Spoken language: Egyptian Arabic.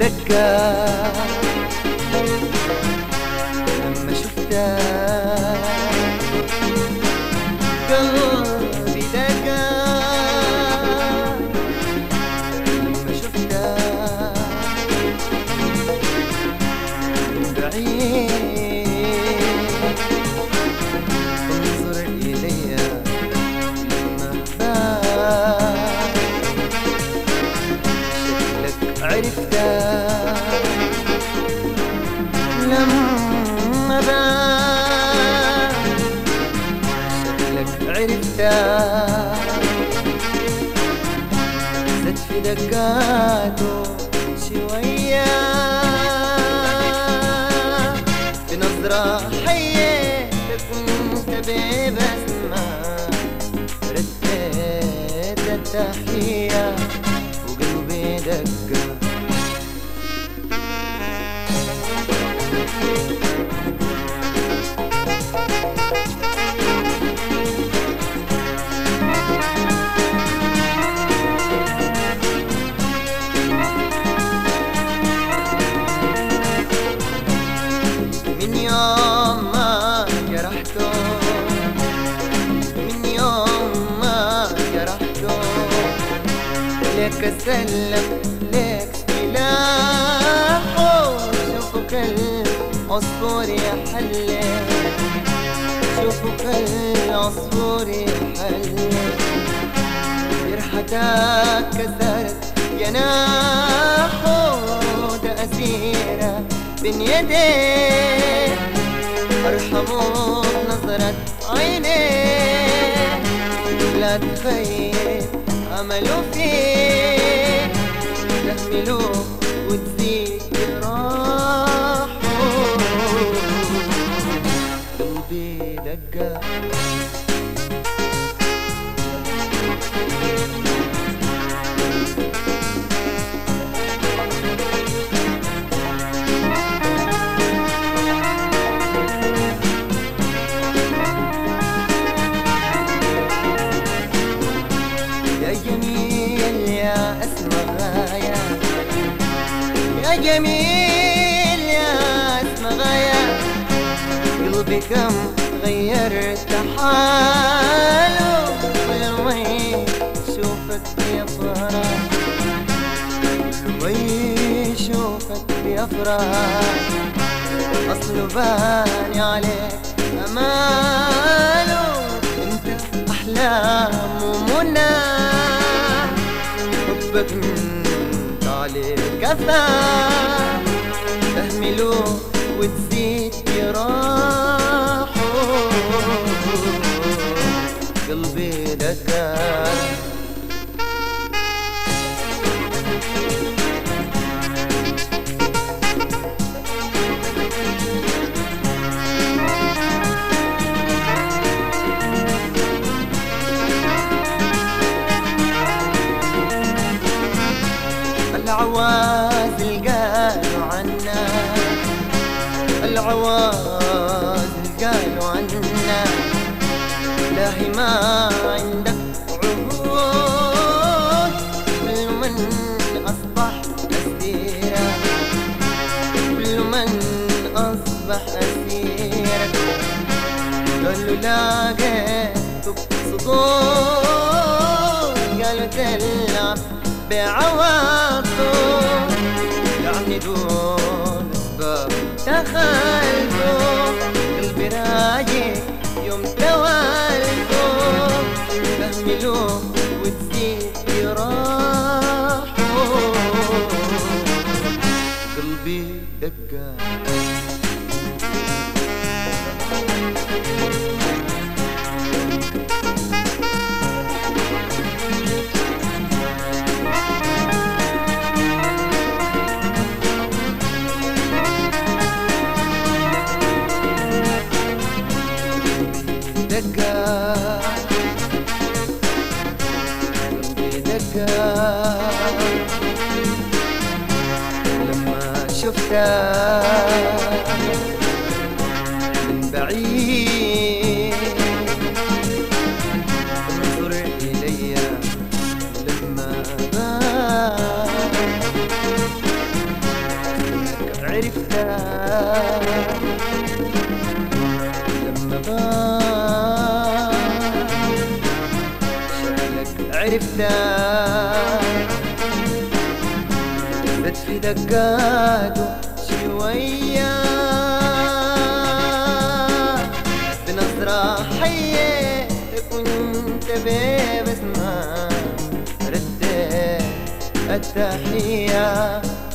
دقة لما شفتها قلبي دقة لما شفتها من بعيد انظر إلي لما بان شكلك عرفتها لما بان شكلك عرفتها زد في دقاته شوية بنظرة حياتك وانت ببسمة رديت التحية وقلبي دقة من يوم ما جرحته من يوم ما جرحته لك اسلم لك سلاح شوفك العصفور يحلل شوفك العصفور يحلل فرحتك كسرت جناحه ده أسيرة بين يديه أرحمه بنظرة عينيه لا تخيب أمله فيه تهمله وتزيد جراحه قلبي دقة يا جميل يا اسمى غاية يا جميل يا اسمى غاية قلبي كم غيرت حاله كل ما يشوفك يفرح كل ما يشوفك يفرح أصله باني عليك أماله أنت أحلام ومنى حبك انت عليك كفى تهمله وتزيد جراحه قلبي دكا العوازل قالوا عنا العوازل قالوا عنا لاهي ما عندك عهود كل من أصبح أسيرة كل من أصبح أسيرة قالوا لاقيتك صدور قالوا تلعب بعواطف يعني دون أسباب تخلفوا قلبي راجع يوم توالفوا تهملوه وتزيد جراحه قلبي دقة دقة قلبي دقة لما شفتها من بعيد انظر إلي لما بان عرفتها بس في دقاته شوية بنظرة حية كنت ببسمة رديت التحية